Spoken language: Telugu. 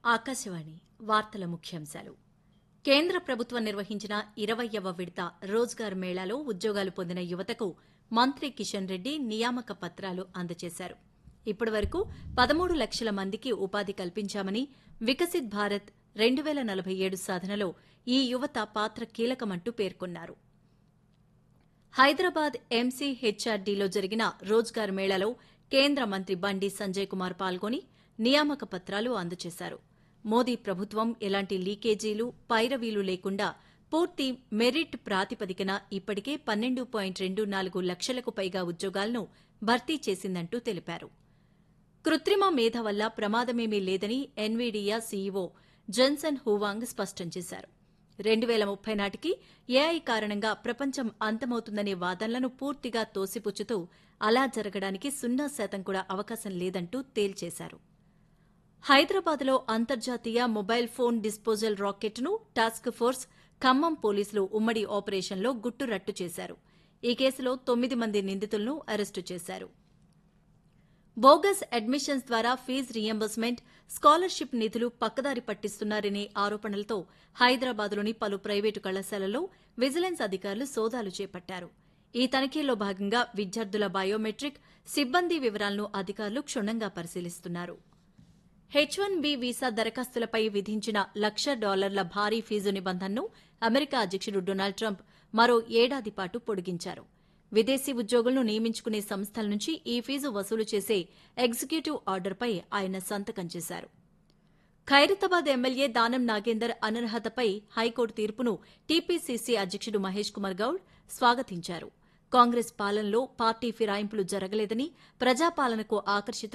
ఆకాశవాణి వార్తల ముఖ్యాంశాలు కేంద్ర ప్రభుత్వం నిర్వహించిన ఇరవయ్యవ విడత రోజ్గార్ మేళాలో ఉద్యోగాలు పొందిన యువతకు మంత్రి కిషన్ రెడ్డి నియామక పత్రాలు అందజేశారు ఇప్పటి వరకు పదమూడు లక్షల మందికి ఉపాధి కల్పించామని వికసిత్ భారత్ రెండు వేల నలభై ఏడు సాధనలో ఈ యువత పాత్ర కీలకమంటూ పేర్కొన్నారు హైదరాబాద్ ఎంసీహెచ్ఆర్డీలో జరిగిన రోజ్గార్ మేళాలో కేంద్ర మంత్రి బండి సంజయ్ కుమార్ పాల్గొని నియామక పత్రాలు అందజేశారు మోదీ ప్రభుత్వం ఎలాంటి లీకేజీలు పైరవీలు లేకుండా పూర్తి మెరిట్ ప్రాతిపదికన ఇప్పటికే పన్నెండు పాయింట్ రెండు నాలుగు లక్షలకు పైగా ఉద్యోగాలను భర్తీ చేసిందంటూ తెలిపారు కృత్రిమ మేధ వల్ల ప్రమాదమేమీ లేదని ఎన్వీడియా సీఈఓ జన్సన్ హూవాంగ్ స్పష్టం చేశారు రెండు వేల ముప్పై నాటికి ఏఐ కారణంగా ప్రపంచం అంతమవుతుందనే వాదనలను పూర్తిగా తోసిపుచ్చుతూ అలా జరగడానికి సున్నా శాతం కూడా అవకాశం లేదంటూ తేల్చేశారు హైదరాబాద్లో అంతర్జాతీయ మొబైల్ ఫోన్ డిస్పోజల్ రాకెట్ను టాస్క్ ఫోర్స్ ఖమ్మం పోలీసులు ఉమ్మడి ఆపరేషన్లో గుట్టురట్టు చేశారు ఈ కేసులో తొమ్మిది మంది నిందితులను అరెస్టు చేశారు బోగస్ అడ్మిషన్స్ ద్వారా ఫీజు రియంబర్స్మెంట్ స్కాలర్షిప్ నిధులు పక్కదారి పట్టిస్తున్నారనే ఆరోపణలతో హైదరాబాద్లోని పలు ప్రైవేటు కళాశాలల్లో విజిలెన్స్ అధికారులు సోదాలు చేపట్టారు ఈ తనిఖీల్లో భాగంగా విద్యార్థుల బయోమెట్రిక్ సిబ్బంది వివరాలను అధికారులు క్షుణ్ణంగా పరిశీలిస్తున్నారు హెచ్ వన్ బి వీసా దరఖాస్తులపై విధించిన లక్ష డాలర్ల భారీ ఫీజు నిబంధనను అమెరికా అధ్యకుడు డొనాల్డ్ ట్రంప్ మరో ఏడాది పాటు పొడిగించారు విదేశీ ఉద్యోగులను నియమించుకునే సంస్థల నుంచి ఈ ఫీజు వసూలు చేసే ఎగ్జిక్యూటివ్ ఆర్డర్పై ఆయన సంతకం చేశారు ఖైరతాబాద్ ఎమ్మెల్యే దానం నాగేందర్ అనర్హతపై హైకోర్టు తీర్పును టీపీసీసీ అధ్యకుడు మహేష్ కుమార్ గౌడ్ స్వాగతించారు కాంగ్రెస్ పాలనలో పార్టీ ఫిరాయింపులు జరగలేదని ప్రజాపాలనకు ఆకర్షిత